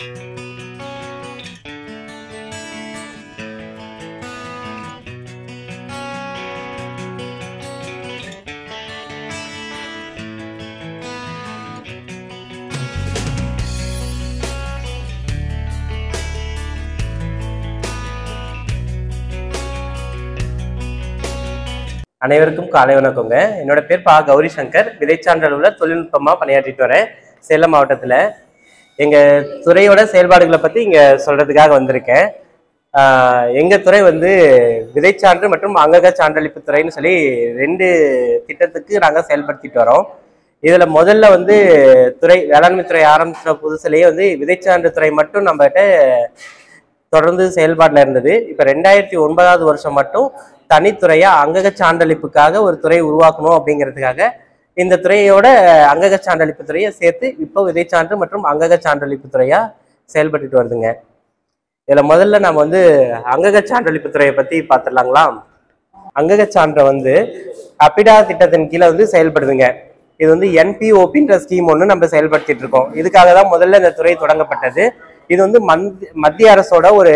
அனைவருக்கும் காலை வணக்கங்க என்னோட பேர் பா கௌரி சங்கர் விதைச்சான்றலுள்ள தொழில்நுட்பமா பணியாற்றிட்டு வரேன் சேலம் மாவட்டத்துல எங்க துறையோட செயல்பாடுகளை பத்தி இங்க சொல்றதுக்காக வந்திருக்கேன் ஆஹ் எங்க துறை வந்து விதைச்சான்று மற்றும் அங்கக சான்றளிப்பு துறைன்னு சொல்லி ரெண்டு திட்டத்துக்கு நாங்க செயல்படுத்திட்டு வரோம் இதுல முதல்ல வந்து துறை வேளாண்மை துறை ஆரம்பிச்ச புதுசுலயே வந்து விதைச்சான்று துறை மட்டும் நம்மகிட்ட தொடர்ந்து செயல்பாட்டில் இருந்தது இப்போ ரெண்டாயிரத்தி ஒன்பதாவது வருஷம் மட்டும் தனித்துறையா அங்கக சான்றளிப்புக்காக ஒரு துறை உருவாக்கணும் அப்படிங்கிறதுக்காக இந்த துறையோட அங்கக சான்றளிப்பு துறையை சேர்த்து இப்போ விதைச்சான்று மற்றும் அங்கக சான்றளிப்பு துறையா செயல்பட்டுட்டு வருதுங்க இதுல முதல்ல நம்ம வந்து அங்கக சான்றளிப்பு துறையை பத்தி பார்த்துடலாங்களா அங்கக சான்றை வந்து அப்பிடா திட்டத்தின் கீழே வந்து செயல்படுதுங்க இது வந்து என்பிஓபின்ற ஸ்கீம் ஒன்று நம்ம செயல்படுத்திட்டு இருக்கோம் இதுக்காக தான் முதல்ல இந்த துறை தொடங்கப்பட்டது இது வந்து மந்த் மத்திய அரசோட ஒரு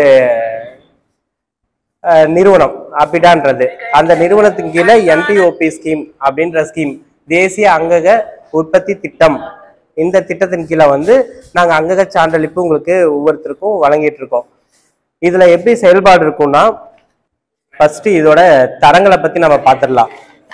அஹ், நிறுவனம் அப்பிடான்றது அந்த நிறுவனத்தின் கீழே என்பிஓபி ஸ்கீம் அப்படின்ற ஸ்கீம் தேசிய அங்கக உற்பத்தி திட்டம் இந்த திட்டத்தின் கீழே வந்து நாங்கள் அங்கக சான்றளிப்பு உங்களுக்கு ஒவ்வொருத்தருக்கும் வழங்கிட்டு இருக்கோம் இதுல எப்படி செயல்பாடு இருக்கும்னா ஃபர்ஸ்ட் இதோட தரங்களை பத்தி நம்ம பார்த்துடலாம்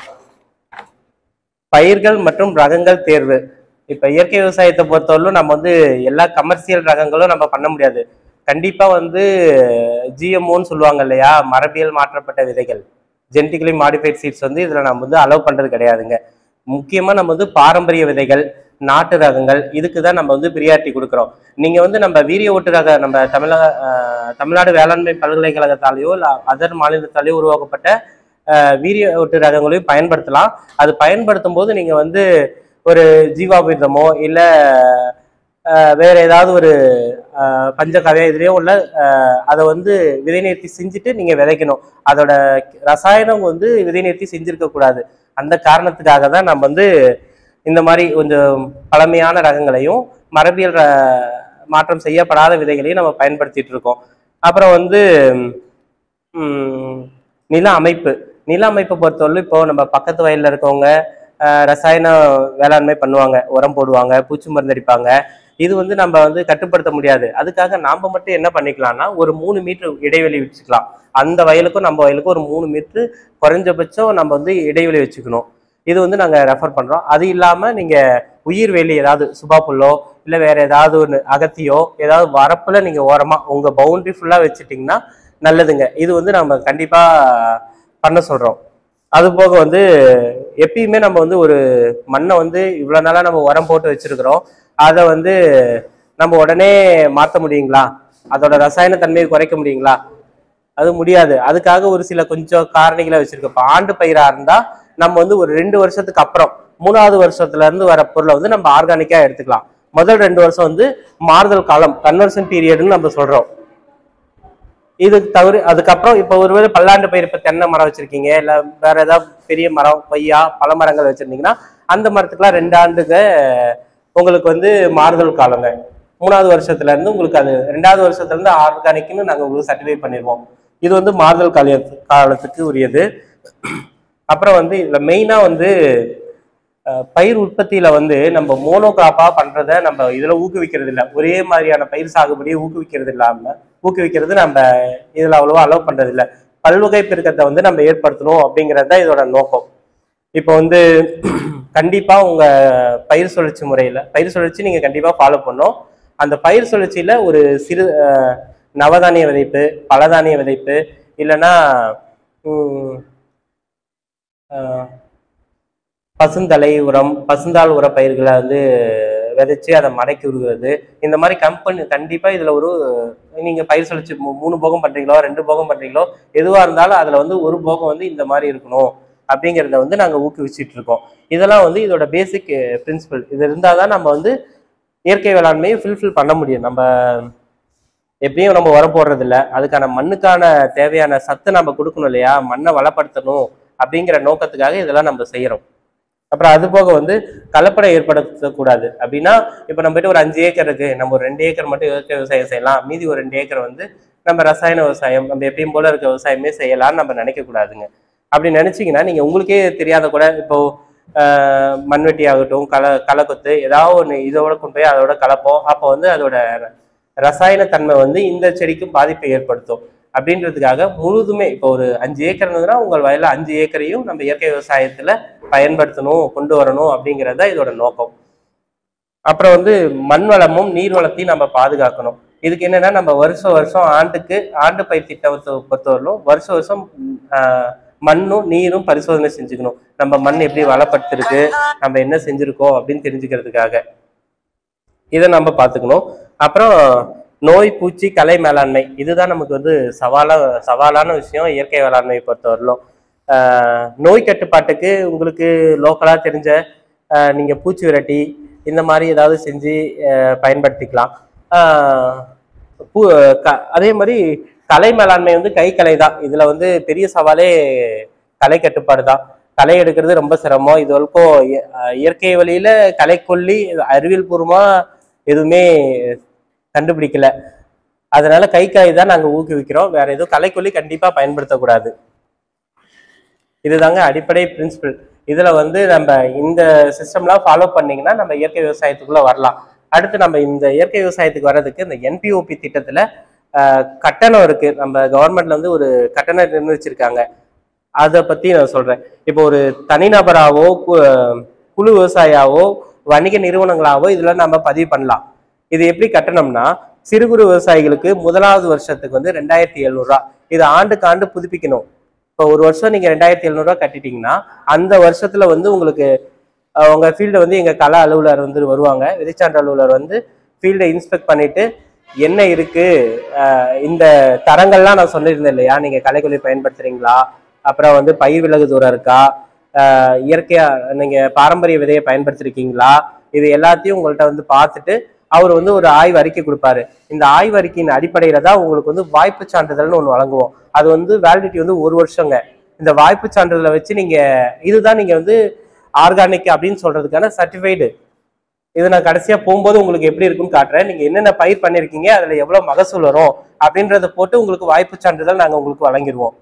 பயிர்கள் மற்றும் ரகங்கள் தேர்வு இப்ப இயற்கை விவசாயத்தை பொறுத்தவரையிலும் நம்ம வந்து எல்லா கமர்ஷியல் ரகங்களும் நம்ம பண்ண முடியாது கண்டிப்பா வந்து ஜிஎம்ஓன்னு சொல்லுவாங்க இல்லையா மரபியல் மாற்றப்பட்ட விதைகள் ஜெனட்டிக்கலி மாடிஃபைட் சீட்ஸ் வந்து இதுல நம்ம வந்து அலோவ் பண்றது கிடையாதுங்க முக்கியமா நம்ம வந்து பாரம்பரிய விதைகள் நாட்டு ரகங்கள் இதுக்கு தான் நம்ம வந்து பிரியாரிட்டி கொடுக்குறோம் நீங்க வந்து நம்ம வீரிய ஓட்டு ரக நம்ம தமிழக அஹ், தமிழ்நாடு வேளாண்மை பல்கலைக்கழகத்தாலேயோ இல்லை அதர் மாநிலத்தாலேயோ உருவாக்கப்பட்ட அஹ், வீரிய ஓட்டு ரகங்களையும் பயன்படுத்தலாம் அது பயன்படுத்தும் போது நீங்க வந்து ஒரு ஜீவாமிர்தமோ இல்ல அஹ், வேற ஏதாவது ஒரு அஹ், பஞ்சகாவியா இதுலயோ உள்ள அஹ், அதை வந்து விதை நேர்த்தி செஞ்சுட்டு நீங்க விதைக்கணும் அதோட ரசாயனம் வந்து விதை நேர்த்தி செஞ்சிருக்க கூடாது அந்த காரணத்துக்காக தான் நம்ம வந்து இந்த மாதிரி கொஞ்சம் பழமையான ரகங்களையும் மரபியல் ர- மாற்றம் செய்யப்படாத விதைகளையும் நம்ம பயன்படுத்திட்டு இருக்கோம் அப்புறம் வந்து ம், நில அமைப்பு நில அமைப்பை பொறுத்தவரை இப்போ நம்ம பக்கத்து வயல்ல இருக்கவங்க அஹ், ரசாயன வேளாண்மை பண்ணுவாங்க உரம் போடுவாங்க பூச்சி மருந்து அடிப்பாங்க இது வந்து நம்ம வந்து கட்டுப்படுத்த முடியாது அதுக்காக நாம மட்டும் என்ன பண்ணிக்கலாம்னா ஒரு மூணு மீட்டர் இடைவெளி வச்சுக்கலாம் அந்த வயலுக்கும் நம்ம வயலுக்கும் ஒரு மூணு மீட்டர் குறைஞ்சபட்சம் நம்ம வந்து இடைவெளி வச்சுக்கணும் இது வந்து நாங்க ரெஃபர் பண்றோம் அது இல்லாம நீங்க உயிர் வேலி ஏதாவது சுபா புல்லோ இல்ல வேற ஏதாவது ஒன்று அகத்தியோ ஏதாவது வரப்புல நீங்க ஓரமா உங்க பவுண்டரி ஃபுல்லா வச்சுட்டீங்கன்னா நல்லதுங்க இது வந்து நம்ம கண்டிப்பா பண்ண சொல்றோம் அது போக வந்து எப்பயுமே நம்ம வந்து ஒரு மண்ணை வந்து இவ்வளவு நாளா நம்ம உரம் போட்டு வச்சிருக்கிறோம் அதை வந்து நம்ம உடனே மாற்ற முடியுங்களா அதோட ரசாயன தன்மையை குறைக்க முடியுங்களா அது முடியாது அதுக்காக ஒரு சில கொஞ்சம் காரணிகளை வச்சிருக்கோம் இப்போ ஆண்டு பயிரா இருந்தா நம்ம வந்து ஒரு ரெண்டு வருஷத்துக்கு அப்புறம் மூணாவது வருஷத்துல இருந்து வர பொருளை வந்து நம்ம ஆர்கானிக்கா எடுத்துக்கலாம் முதல் ரெண்டு வருஷம் வந்து மாறுதல் காலம் கன்வர்ஷன் பீரியட்னு நம்ம சொல்றோம் இது தவிர அதுக்கப்புறம் இப்போ ஒருவேளை பல்லாண்டு பயிர் இப்போ தென்னை மரம் வச்சிருக்கீங்க இல்ல வேற ஏதாவது பெரிய மரம் கொய்யா பல மரங்கள் வச்சிருந்தீங்கன்னா அந்த மரத்துக்குலாம் ரெண்டு ஆண்டுங்க உங்களுக்கு வந்து மாறுதல் காலங்க மூணாவது வருஷத்துல இருந்து உங்களுக்கு அது ரெண்டாவது வருஷத்துல இருந்து ஆர்கானிக்னு நாங்க உங்களுக்கு சர்டிஃபை பண்ணிடுவோம் இது வந்து மாறுதல் கால காலத்துக்கு உரியது அப்புறம் வந்து இதுல மெயினா வந்து அஹ், பயிர் உற்பத்தியில வந்து நம்ம மோனோகிராப்பா பண்றத நம்ம இதுல ஊக்குவிக்கிறது இல்ல ஒரே மாதிரியான பயிர் சாகுபடியை ஊக்குவிக்கிறது இல்லாம ஊக்குவிக்கிறது நம்ம இதுல அவ்வளவா அலோவ் பண்றது இல்ல பல்வகை பெருக்கத்தை வந்து நம்ம ஏற்படுத்தணும் அப்படிங்கிறது தான் இதோட நோக்கம் இப்போ வந்து கண்டிப்பா உங்க பயிர் சுழற்சி முறையில பயிர் சுழற்சி நீங்க கண்டிப்பா ஃபாலோ பண்ணணும் அந்த பயிர் சுழற்சியில ஒரு சிறு அஹ், நவதானிய விதைப்பு பலதானிய விதைப்பு இல்லைன்னா ம், அஹ், பசுந்தலை உரம் பசுந்தாள் உர பயிர்களை வந்து விதைச்சு அதை மடக்கி விடுகிறது இந்த மாதிரி கம்பெனி கண்டிப்பா இதுல ஒரு நீங்க பயிர் சுழற்சி மூ- மூணு போகம் பண்றீங்களோ ரெண்டு போகம் பண்றீங்களோ எதுவா இருந்தாலும் அதுல வந்து ஒரு போகம் வந்து இந்த மாதிரி இருக்கணும் அப்படிங்கிறத வந்து நாங்க ஊக்குவிச்சிட்டு இருக்கோம் இதெல்லாம் வந்து இதோட பேசிக் பிரின்சிபல் இது இருந்தாதான் நம்ம வந்து இயற்கை வேளாண்மையை ஃபில்ஃபில் பண்ண முடியும் நம்ம எப்படியும் நம்ம உரம் போடுறது இல்ல அதுக்கான மண்ணுக்கான தேவையான சத்தை நம்ம கொடுக்கணும் இல்லையா மண்ணை வளப்படுத்தணும் அப்படிங்கிற நோக்கத்துக்காக இதெல்லாம் நம்ம செய்யறோம் அப்புறம் அது போக வந்து கலப்படம் ஏற்படுத்தக்கூடாது அப்படின்னா இப்போ நம்ம கிட்ட ஒரு அஞ்சு ஏக்கர் இருக்கு நம்ம ஒரு ரெண்டு ஏக்கர் மட்டும் இயற்கை விவசாயம் செய்யலாம் மீதி ஒரு ரெண்டு ஏக்கர் வந்து நம்ம ரசாயன விவசாயம் நம்ம எப்பயும் போல இருக்க விவசாயமே செய்யலாம்னு நம்ம நினைக்க கூடாதுங்க அப்படி நினைச்சீங்கன்னா நீங்க உங்களுக்கே தெரியாத கூட இப்போ ஆஹ், மண்வெட்டி ஆகட்டும் களை களைக்கொத்து ஏதாவது ஒன்று இதோட கொண்டு போய் அதோட கலப்போம் அப்போ வந்து அதோட ர- ரசாயன தன்மை வந்து இந்த செடிக்கும் பாதிப்பை ஏற்படுத்தும் அப்படின்றதுக்காக முழுதுமே இப்போ ஒரு அஞ்சு ஏக்கர் இருந்ததுன்னா உங்கள் வயல்ல அஞ்சு ஏக்கரையும் நம்ம இயற்கை விவசாயத்துல பயன்படுத்தணும் கொண்டு வரணும் அப்படிங்கிறது தான் இதோட நோக்கம் அப்புறம் வந்து மண் வளமும் நீர் வளத்தையும் நம்ம பாதுகாக்கணும் இதுக்கு என்னன்னா நம்ம வருஷம் வருஷம் ஆண்டுக்கு ஆண்டு பயிர் திட்டத்தை பொறுத்தவரையிலும் வருஷம் வருஷம் ம், ஆஹ், மண்ணும் நீரும் பரிசோதனை செஞ்சுக்கணும் நம்ம மண் எப்படி வளப்பட்டிருக்கு நம்ம என்ன செஞ்சிருக்கோம் அப்படின்னு தெரிஞ்சுக்கிறதுக்காக இதை நம்ம பார்த்துக்கணும் அப்புறம் நோய் பூச்சி கலை மேலாண்மை இதுதான் நமக்கு வந்து சவாலா சவாலான விஷயம் இயற்கை வேளாண்மையை பொறுத்தவரையிலும் ஆஹ் நோய் கட்டுப்பாட்டுக்கு உங்களுக்கு லோக்கலாக தெரிஞ்ச ஆஹ் நீங்க பூச்சி விரட்டி இந்த மாதிரி ஏதாவது செஞ்சு ஆஹ் பயன்படுத்திக்கலாம் ஆஹ் பூ க- அதே மாதிரி கலை மேலாண்மை வந்து கை கலை தான் இதுல வந்து பெரிய சவாலே கலை கட்டுப்பாடு தான் களை எடுக்கிறது ரொம்ப சிரமம் இது வரைக்கும் இய- அஹ் இயற்கை வழியில களை கொல்லி அறிவியல் பூர்வமா எதுவுமே கண்டுபிடிக்கல அதனால கை கலை தான் நாங்க ஊக்குவிக்கிறோம் வேற எதுவும் கலைக்கொல்லி கண்டிப்பா பயன்படுத்தக்கூடாது இதுதாங்க அடிப்படை பிரின்சிபல் இதுல வந்து நம்ம இந்த சிஸ்டம்லாம் ஃபாலோ பண்ணீங்கன்னா நம்ம இயற்கை விவசாயத்துக்குள்ள வரலாம் அடுத்து நம்ம இந்த இயற்கை விவசாயத்துக்கு வர்றதுக்கு இந்த என்பிஓபி திட்டத்துல ஆஹ், கட்டணம் இருக்கு நம்ம கவர்மெண்ட்ல வந்து ஒரு கட்டணம் நிர்ணயிச்சிருக்காங்க அதை பத்தி நான் சொல்றேன் இப்போ ஒரு தனிநபராவோ கு- குழு விவசாயாவோ வணிக நிறுவனங்களாவோ இதுல நம்ம பதிவு பண்ணலாம் இது எப்படி கட்டணம்னா சிறு குறு விவசாயிகளுக்கு முதலாவது வருஷத்துக்கு வந்து ரெண்டாயிரத்தி எழுநூறுவா இது ஆண்டுக்கு ஆண்டு புதுப்பிக்கணும் இப்போ ஒரு வருஷம் நீங்க ரெண்டாயிரத்தி எழுநூறுவா கட்டிட்டீங்கன்னா அந்த வருஷத்துல வந்து உங்களுக்கு அஹ், உங்க ஃபீல்டை வந்து எங்க கல அலுவலர் வந்து வருவாங்க விதைச்சான்று அலுவலர் வந்து ஃபீல்டை இன்ஸ்பெக்ட் பண்ணிட்டு என்ன இருக்கு அஹ், இந்த தரங்கள்லாம் நான் சொல்லியிருந்தேன் இல்லையா நீங்க கலைக்கொல்லி பயன்படுத்துறீங்களா அப்புறம் வந்து பயிர் விலகு தூரம் இருக்கா அஹ், இயற்கையா நீங்க பாரம்பரிய விதையை பயன்படுத்திருக்கீங்களா இது எல்லாத்தையும் உங்கள்ட்ட வந்து பார்த்துட்டு அவர் வந்து ஒரு ஆய்வு அறிக்கை கொடுப்பாரு இந்த ஆய்வு அறிக்கையின் அடிப்படையில தான் உங்களுக்கு வந்து வாய்ப்பு சான்றிதழ்னு ஒன்று வழங்குவோம் அது வந்து வேலிடிட்டி வந்து ஒரு வருஷங்க இந்த வாய்ப்பு சான்றிதழை வச்சு நீங்க இதுதான் நீங்க வந்து ஆர்கானிக் அப்படின்னு சொல்றதுக்கான சர்டிஃபைடு இது நான் கடைசியா போகும்போது உங்களுக்கு எப்படி இருக்குன்னு காட்டுறேன் நீங்க என்னென்ன பயிர் பண்ணிருக்கீங்க அதுல எவ்வளவு மகசூல் வரும் அப்படின்றத போட்டு உங்களுக்கு வாய்ப்பு சான்றிதழ் நாங்க உங்களுக்கு வழங்கிடுவோம்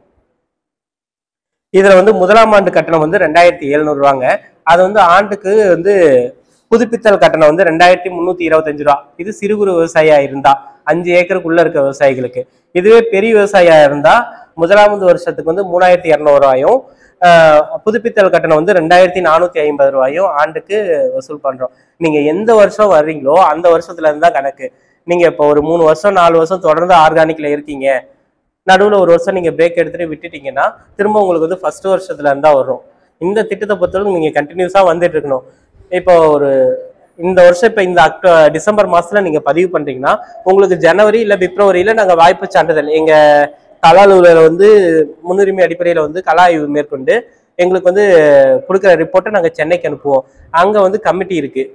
இதுல வந்து முதலாம் ஆண்டு கட்டணம் வந்து ரெண்டாயிரத்தி எழுநூறு ரூபாங்க அது வந்து ஆண்டுக்கு வந்து புதுப்பித்தல் கட்டணம் வந்து ரெண்டாயிரத்தி முந்நூத்தி இருபத்தஞ்சு ரூபா இது சிறு குறு விவசாயியா இருந்தா அஞ்சு ஏக்கருக்குள்ள இருக்க விவசாயிகளுக்கு இதுவே பெரிய விவசாயியா இருந்தா முதலாவது வருஷத்துக்கு வந்து மூணாயிரத்தி இரநூறு ரூபாயும் ஆஹ், புதுப்பித்தல் கட்டணம் வந்து ரெண்டாயிரத்தி நானூத்தி ஐம்பது ரூபாயும் ஆண்டுக்கு வசூல் பண்றோம் நீங்க எந்த வருஷம் வர்றீங்களோ அந்த வருஷத்துல இருந்து தான் கணக்கு நீங்க இப்போ ஒரு மூணு வருஷம் நாலு வருஷம் தொடர்ந்து ஆர்கானிக்ல இருக்கீங்க நடுவுல ஒரு வருஷம் நீங்க பிரேக் எடுத்துட்டு விட்டுட்டீங்கன்னா திரும்ப உங்களுக்கு வந்து ஃபர்ஸ்ட் வருஷத்துல இருந்தா வரும் இந்த திட்டத்தை பொறுத்தவரைக்கும் நீங்க கண்டினியூஸா வந்துட்டு இருக்கணும் இப்போ ஒரு இந்த வருஷம் இப்ப இந்த அக்டோ டிசம்பர் மாசத்துல நீங்க பதிவு பண்றீங்கன்னா உங்களுக்கு ஜனவரி இல்ல பிப்ரவரியில நாங்க வாய்ப்பு சான்றிதழ் எங்க கலா அலுவலர் வந்து முன்னுரிமை அடிப்படையில வந்து கலா ஆய்வு மேற்கொண்டு எங்களுக்கு வந்து கொடுக்குற ரிப்போர்ட்டை நாங்க சென்னைக்கு அனுப்புவோம் அங்க வந்து கமிட்டி இருக்கு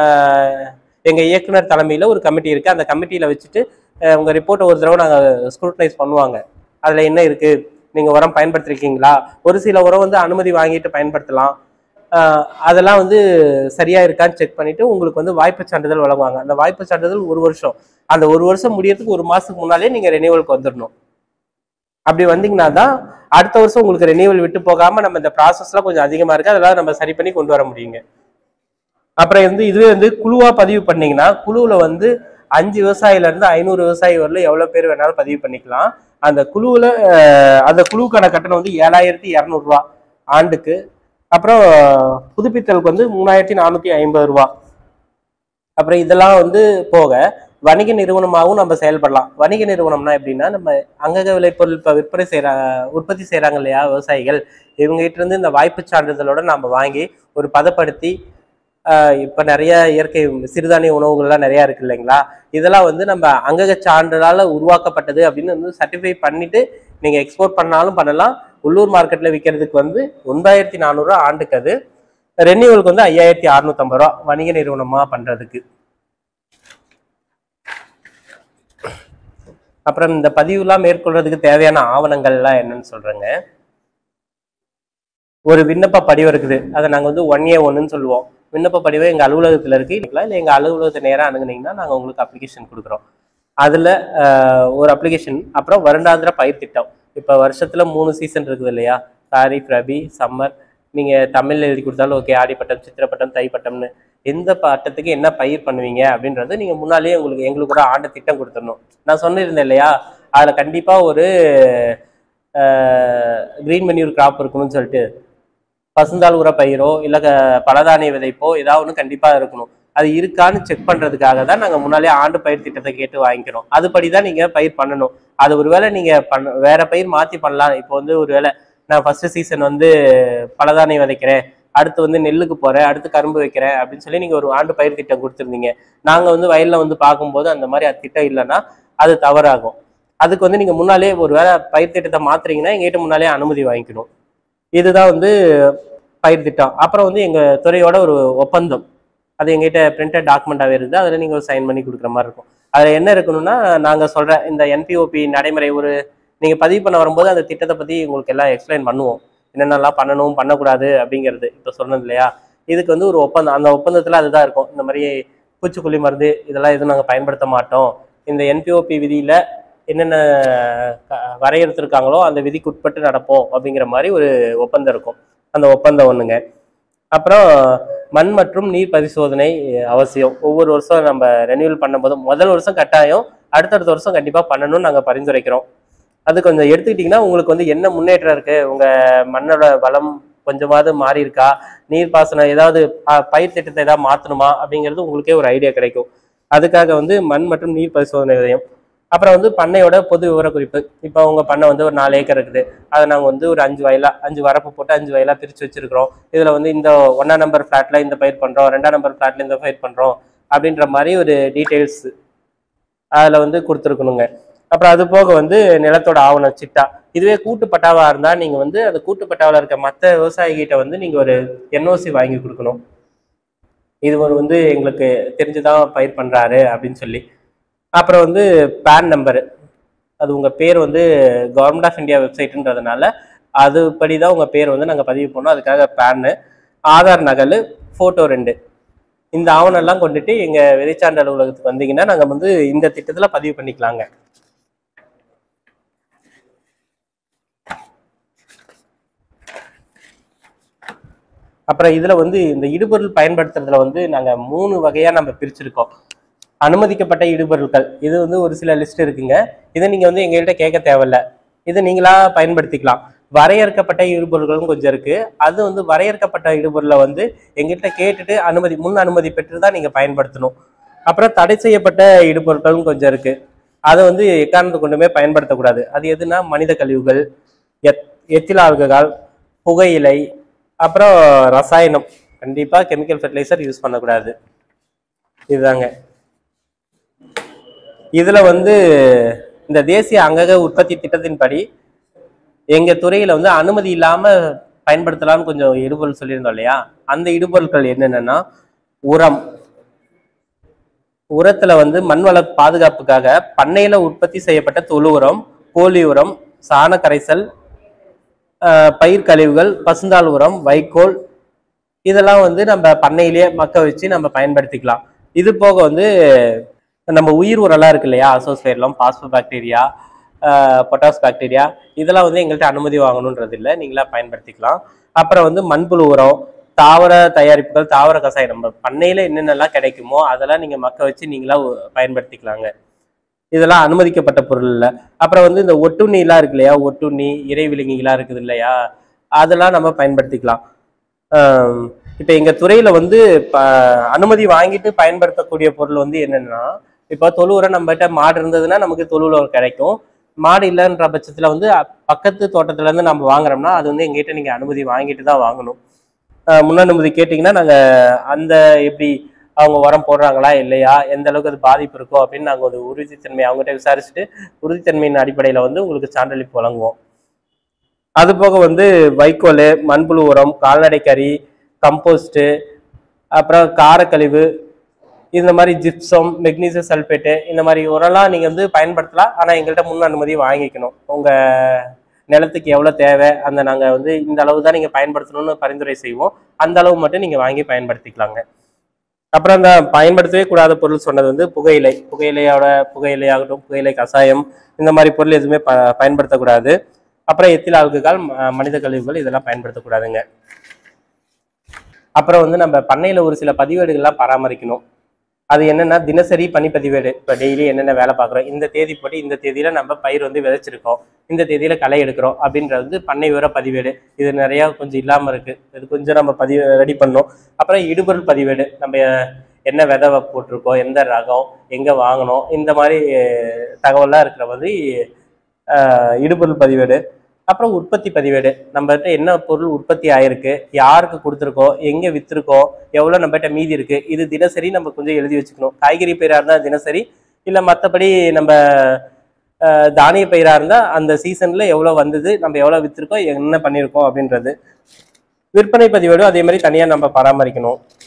ஆஹ் எங்க இயக்குனர் தலைமையில ஒரு கமிட்டி இருக்கு அந்த கமிட்டியில வச்சுட்டு அஹ் உங்க ரிப்போர்ட்டை ஒரு தடவை நாங்க ஸ்க்ரூட்டனைஸ் பண்ணுவாங்க அதுல என்ன இருக்கு நீங்க உரம் பயன்படுத்திருக்கீங்களா ஒரு சில உரம் வந்து அனுமதி வாங்கிட்டு பயன்படுத்தலாம் ஆஹ் அதெல்லாம் வந்து சரியா இருக்கான்னு செக் பண்ணிட்டு உங்களுக்கு வந்து வாய்ப்பு சான்றிதழ் வழங்குவாங்க அந்த வாய்ப்பு சான்றிதழ் ஒரு வருஷம் அந்த ஒரு வருஷம் முடியறதுக்கு ஒரு மாசத்துக்கு முன்னாலே நீங்க ரெனியூவலுக்கு வந்துடணும் அப்படி வந்தீங்கன்னா தான் அடுத்த வருஷம் உங்களுக்கு ரெனியூவல் விட்டு போகாம நம்ம இந்த ப்ராசஸ்லாம் கொஞ்சம் அதிகமா இருக்கு அதெல்லாம் நம்ம சரி பண்ணி கொண்டு வர முடியுங்க அப்புறம் வந்து இதுவே வந்து குழுவா பதிவு பண்ணீங்கன்னா குழுவுல வந்து அஞ்சு விவசாயில இருந்து ஐநூறு விவசாயி வரல எவ்வளவு பேர் வேணாலும் பதிவு பண்ணிக்கலாம் அந்த குழுவுல அஹ், அந்த குழுவுக்கான கட்டணம் வந்து ஏழாயிரத்தி இரநூறுவா ஆண்டுக்கு அப்புறம் புதுப்பித்தலுக்கு வந்து மூணாயிரத்தி நானூத்தி ஐம்பது ரூபா அப்புறம் இதெல்லாம் வந்து போக வணிக நிறுவனமாகவும் நம்ம செயல்படலாம் வணிக நிறுவனம்னா எப்படின்னா நம்ம அங்கக விளைபொருள் இப்போ விற்பனை செய்யற உற்பத்தி செய்றாங்க இல்லையா விவசாயிகள் இவங்க கிட்ட இருந்து இந்த வாய்ப்பு சான்றிதழோட நம்ம வாங்கி ஒரு பதப்படுத்தி ஆஹ் இப்ப நிறைய இயற்கை சிறுதானிய உணவுகள்லாம் நிறைய இருக்கு இல்லைங்களா இதெல்லாம் வந்து நம்ம அங்கக சான்றிதழால உருவாக்கப்பட்டது அப்படின்னு வந்து சர்டிஃபை பண்ணிட்டு நீங்க எக்ஸ்போர்ட் பண்ணாலும் பண்ணலாம் உள்ளூர் மார்க்கெட்ல விற்கிறதுக்கு வந்து ஒன்பதாயிரத்தி நானூறுரூவா ஆண்டுக்கு அது ரெனியூவலுக்கு வந்து ஐயாயிரத்தி அறுநூத்தம்பது ரூபா வணிக நிறுவனமா பண்றதுக்கு அப்புறம் இந்த பதிவுலாம் மேற்கொள்றதுக்கு தேவையான ஆவணங்கள்லாம் என்னன்னு சொல்றேங்க ஒரு விண்ணப்ப படிவம் இருக்குது அதை நாங்கள் வந்து ஒன் ஏ ஒன்றுன்னு சொல்லுவோம் விண்ணப்ப படிவம் எங்கள் அலுவலகத்தில் இருக்கு இல்லை இல்லை எங்கள் அலுவலகத்தை நேராக அணுகுனீங்கன்னா நாங்கள் உங்களுக்கு அப்ளிகேஷன் கொடுக்குறோம் அதில் ஒரு அப்ளிகேஷன் அப்புறம் வருடாந்திர பயிர் திட்டம் இப்போ வருஷத்தில் மூணு சீசன் இருக்குது இல்லையா காரிஃப் ரபி சம்மர் நீங்கள் தமிழ் எழுதி கொடுத்தாலும் ஓகே ஆடிப்பட்டம் சித்திரப்பட்டம் தைப்பட்டம்னு எந்த பட்டத்துக்கு என்ன பயிர் பண்ணுவீங்க அப்படின்றது நீங்கள் முன்னாலேயே உங்களுக்கு எங்களுக்கு கூட ஆண்டு திட்டம் கொடுத்துடணும் நான் சொன்னிருந்தேன் இல்லையா அதில் கண்டிப்பாக ஒரு க்ரீன் மென்யூர் கிராப் இருக்கணும்னு சொல்லிட்டு பசுந்தாள் உர பயிரோ இல்லை பலதானிய விதைப்போ ஏதாவது ஒன்று கண்டிப்பாக இருக்கணும் அது இருக்கான்னு செக் பண்ணுறதுக்காக தான் நாங்கள் முன்னாலே ஆண்டு பயிர் திட்டத்தை கேட்டு வாங்கிக்கிறோம் அதுபடி தான் நீங்கள் பயிர் பண்ணணும் அது ஒருவேளை நீங்கள் பண்ண வேற பயிர் மாற்றி பண்ணலாம் இப்போ வந்து ஒருவேளை நான் ஃபர்ஸ்ட் சீசன் வந்து பலதானியம் விதைக்கிறேன் அடுத்து வந்து நெல்லுக்கு போகிறேன் அடுத்து கரும்பு வைக்கிறேன் அப்படின்னு சொல்லி நீங்கள் ஒரு ஆண்டு பயிர் திட்டம் கொடுத்துருந்தீங்க நாங்கள் வந்து வயலில் வந்து பார்க்கும்போது அந்த மாதிரி அது திட்டம் இல்லைன்னா அது தவறாகும் அதுக்கு வந்து நீங்கள் முன்னாலே ஒரு வேளை பயிர் திட்டத்தை மாத்துறீங்கன்னா எங்ககிட்ட முன்னாலே அனுமதி வாங்கிக்கணும் இதுதான் வந்து பயிர் திட்டம் அப்புறம் வந்து எங்கள் துறையோட ஒரு ஒப்பந்தம் அது எங்ககிட்ட பிரிண்டட் டாக்குமெண்ட்டாகவே இருக்குது அதில் நீங்கள் சைன் பண்ணி கொடுக்குற மாதிரி இருக்கும் அதில் என்ன இருக்கணும்னா நாங்கள் சொல்கிற இந்த என்பிஓபி நடைமுறை ஒரு நீங்கள் பதிவு பண்ண வரும்போது அந்த திட்டத்தை பற்றி உங்களுக்கு எல்லாம் எக்ஸ்பிளைன் பண்ணுவோம் என்னென்னலாம் பண்ணணும் பண்ணக்கூடாது அப்படிங்கிறது இப்போ சொன்னது இல்லையா இதுக்கு வந்து ஒரு ஒப்பந்தம் அந்த ஒப்பந்தத்தில் அதுதான் இருக்கும் இந்த மாதிரி பூச்சிக்கொல்லி மருந்து இதெல்லாம் எதுவும் நாங்கள் பயன்படுத்த மாட்டோம் இந்த என்பிஓபி விதியில் என்னென்ன க- வரையறுத்திருக்காங்களோ அந்த விதிக்கு உட்பட்டு நடப்போம் அப்படிங்கிற மாதிரி ஒரு ஒப்பந்தம் இருக்கும் அந்த ஒப்பந்தம் ஒன்றுங்க அப்புறம் மண் மற்றும் நீர் பரிசோதனை அவசியம் ஒவ்வொரு வருஷம் நம்ம ரெனியூவல் பண்ணும்போது முதல் வருஷம் கட்டாயம் அடுத்தடுத்த வருஷம் கண்டிப்பாக பண்ணணும்னு நாங்கள் பரிந்துரைக்கிறோம் அது கொஞ்சம் எடுத்துக்கிட்டிங்கன்னா உங்களுக்கு வந்து என்ன முன்னேற்றம் இருக்கு உங்க மண்ணோட வளம் கொஞ்சமாவது மாறி இருக்கா நீர் பாசனம் ஏதாவது ப- பயிர் திட்டத்தை ஏதாவது மாற்றணுமா அப்படிங்கிறது உங்களுக்கே ஒரு ஐடியா கிடைக்கும் அதுக்காக வந்து மண் மற்றும் நீர் பரிசோதனை விதயம் அப்புறம் வந்து பண்ணையோட பொது விவரக்குறிப்பு இப்போ உங்க பண்ணை வந்து ஒரு நாலு ஏக்கர் இருக்குது அதை நாங்கள் வந்து ஒரு அஞ்சு வயலா அஞ்சு வரப்பு போட்டு அஞ்சு வயலா பிரித்து வச்சிருக்கிறோம் இதில் வந்து இந்த ஒன்றாம் நம்பர் ஃப்ளாட்ல இந்த பயிர் பண்ணுறோம் ரெண்டாம் நம்பர் ஃப்ளாட்ல இந்த பயிர் பண்ணுறோம் அப்படின்ற மாதிரி ஒரு டீட்டெயில்ஸ் அதில் வந்து கொடுத்துருக்கணுங்க அப்புறம் அது போக வந்து நிலத்தோட ஆவண சிட்டா இதுவே கூட்டு பட்டாவா இருந்தால் நீங்கள் வந்து அந்த கூட்டு பட்டாவில் இருக்க மற்ற விவசாயிகிட்ட வந்து நீங்கள் ஒரு என்ஓசி வாங்கி கொடுக்கணும் இது ஒரு வந்து எங்களுக்கு தெரிஞ்சுதான் பயிர் பண்ணுறாரு அப்படின்னு சொல்லி அப்புறம் வந்து பேன் நம்பரு அது உங்கள் பேர் வந்து கவர்மெண்ட் ஆஃப் இந்தியா வெப்சைட்டுன்றதுனால அதுபடி தான் உங்கள் பேர் வந்து நாங்கள் பதிவு பண்ணோம் அதுக்காக பேனு ஆதார் நகல் ஃபோட்டோ ரெண்டு இந்த ஆவணம் எல்லாம் கொண்டுட்டு எங்கள் விதைச்சான்று அலுவலகத்துக்கு வந்தீங்கன்னா நாங்கள் வந்து இந்த திட்டத்தில் பதிவு பண்ணிக்கலாங்க அப்புறம் இதில் வந்து இந்த இடுபொருள் பயன்படுத்துறதுல வந்து நாங்கள் மூணு வகையாக நம்ம பிரிச்சிருக்கோம் அனுமதிக்கப்பட்ட இடுபொருட்கள் இது வந்து ஒரு சில லிஸ்ட் இருக்குங்க இதை நீங்கள் வந்து எங்கள்கிட்ட கேட்க தேவையில்ல இதை நீங்களா பயன்படுத்திக்கலாம் வரையறுக்கப்பட்ட இடுபொருட்களும் கொஞ்சம் இருக்கு அது வந்து வரையறுக்கப்பட்ட இடுபொருளை வந்து எங்கள்கிட்ட கேட்டுட்டு அனுமதி முன் அனுமதி பெற்று தான் நீங்கள் பயன்படுத்தணும் அப்புறம் தடை செய்யப்பட்ட இடுபொருட்களும் கொஞ்சம் இருக்கு அதை வந்து எக்காரணத்தை கொண்டுமே பயன்படுத்தக்கூடாது அது எதுனா மனித கழிவுகள் எத் எத்தில் ஆல்கஹால் புகையிலை அப்புறம் ரசாயனம் கண்டிப்பாக கெமிக்கல் ஃபெர்டிலைசர் யூஸ் பண்ணக்கூடாது இதுதாங்க இதுல வந்து இந்த தேசிய அங்கக உற்பத்தி திட்டத்தின்படி எங்க துறையில வந்து அனுமதி இல்லாம பயன்படுத்தலாம்னு கொஞ்சம் இடுபொருள் சொல்லியிருந்தோம் இல்லையா அந்த இடுபொருட்கள் என்னென்னன்னா உரம் உரத்துல வந்து மண்வள பாதுகாப்புக்காக பண்ணையில உற்பத்தி செய்யப்பட்ட தொழு உரம் கோழி உரம் சாண கரைசல் ஆஹ் பயிர் கழிவுகள் பசுந்தாள் உரம் வைக்கோல் இதெல்லாம் வந்து நம்ம பண்ணையிலேயே மக்க வச்சு நம்ம பயன்படுத்திக்கலாம் இது போக வந்து நம்ம உயிர் உரம்லாம் இருக்கு இல்லையா azospirillum phospho bacteria potash bacteria இதெல்லாம் வந்து எங்கள்கிட்ட அனுமதி வாங்கணுன்றது இல்லை நீங்களா பயன்படுத்திக்கலாம் அப்புறம் வந்து மண்புழு உரம் தாவர தயாரிப்புகள் தாவர கசாயம் நம்ம பண்ணையில என்னென்னலாம் கிடைக்குமோ அதெல்லாம் நீங்க மக்க வச்சு நீங்களா உ- பயன்படுத்திக்கலாங்க இதெல்லாம் அனுமதிக்கப்பட்ட பொருள் இல்லை அப்புறம் வந்து இந்த ஒட்டுண்ணிலாம் இருக்கு இல்லையா ஒட்டுண்ணி இறை விலங்கிகளா இருக்குது இல்லையா அதெல்லாம் நம்ம பயன்படுத்திக்கலாம் ஆம், இப்ப எங்க துறையில வந்து ப- அனுமதி வாங்கிட்டு பயன்படுத்தக்கூடிய பொருள் வந்து என்னன்னா இப்போ தொழு உரம் நம்மகிட்ட மாடு இருந்ததுன்னா நமக்கு தொழு உரம் கிடைக்கும் மாடு இல்லைன்ற பட்சத்துல வந்து அ- பக்கத்து தோட்டத்துல இருந்து நம்ம வாங்குறோம்னா அது வந்து எங்ககிட்ட நீங்க அனுமதி வாங்கிட்டு தான் வாங்கணும் ஆஹ் முன் அனுமதி கேட்டிங்கன்னா நாங்க அந்த எப்படி அவங்க உரம் போடுறாங்களா இல்லையா எந்த அளவுக்கு அது பாதிப்பு இருக்கோ அப்படின்னு நாங்கள் ஒரு உறுதித்தன்மை அவங்ககிட்ட விசாரிச்சுட்டு உறுதித்தன்மையின் அடிப்படையில் வந்து உங்களுக்கு சான்றளிப்பு வழங்குவோம் அது போக வந்து வைக்கோல் மண்புழு உரம் கால்நடை கறி கம்போஸ்ட்டு அப்புறம் காரக்கழிவு இந்த மாதிரி ஜிப்சம் மெக்னீசியம் சல்பேட்டு இந்த மாதிரி உரம்லாம் நீங்கள் வந்து பயன்படுத்தலாம் ஆனால் எங்கள்கிட்ட முன் அனுமதி வாங்கிக்கணும் உங்கள் நிலத்துக்கு எவ்வளோ தேவை அந்த நாங்கள் வந்து இந்த அளவு தான் நீங்கள் பயன்படுத்தணும்னு பரிந்துரை செய்வோம் அந்த அளவு மட்டும் நீங்கள் வாங்கி பயன்படுத்திக்கலாங்க அப்புறம் அந்த பயன்படுத்தவே கூடாத பொருள் சொன்னது வந்து புகையிலை புகையிலையோட புகையிலை ஆகட்டும் புகையிலை கஷாயம் இந்த மாதிரி பொருள் எதுவுமே ப பயன்படுத்தக்கூடாது அப்புறம் எத்தில் ஆல்கஹால் ம- மனித கழிவுகள் இதெல்லாம் பயன்படுத்தக்கூடாதுங்க அப்புறம் வந்து நம்ம பண்ணையில் ஒரு சில பதிவேடுகள்லாம் பராமரிக்கணும் அது என்னன்னா தினசரி பணிப்பதிவேடு இப்போ டெய்லி என்னென்ன வேலை பார்க்குறோம் இந்த தேதி போட்டு இந்த தேதியில நம்ம பயிர் வந்து விதைச்சிருக்கோம் இந்த தேதியில களை எடுக்கிறோம் அப்படின்றது வந்து பண்ணை விவர பதிவேடு இது நிறைய கொஞ்சம் இல்லாம இருக்கு இது கொஞ்சம் நம்ம பதிவு ரெடி பண்ணோம் அப்புறம் இடுபொருள் பதிவேடு நம்ம என்ன விதை போட்டிருக்கோம் எந்த ரகம் எங்க வாங்கணும் இந்த மாதிரி அஹ், தகவல்லாம் இருக்கிற மாதிரி அஹ், இடுபொருள் பதிவேடு அப்புறம் உற்பத்தி பதிவேடு நம்மகிட்ட என்ன பொருள் உற்பத்தி ஆயிருக்கு யாருக்கு கொடுத்துருக்கோம் எங்க வித்திருக்கோம் எவ்வளவு நம்மகிட்ட மீதி இருக்கு இது தினசரி நம்ம கொஞ்சம் எழுதி வச்சுக்கணும் காய்கறி பயிரா இருந்தா தினசரி இல்ல மத்தபடி நம்ம அஹ், தானிய பயிரா இருந்தா அந்த சீசன்ல எவ்வளவு வந்தது நம்ம எவ்வளவு வித்திருக்கோம் என்ன பண்ணியிருக்கோம் அப்படின்றது விற்பனை பதிவேடும் அதே மாதிரி தனியா நம்ம பராமரிக்கணும்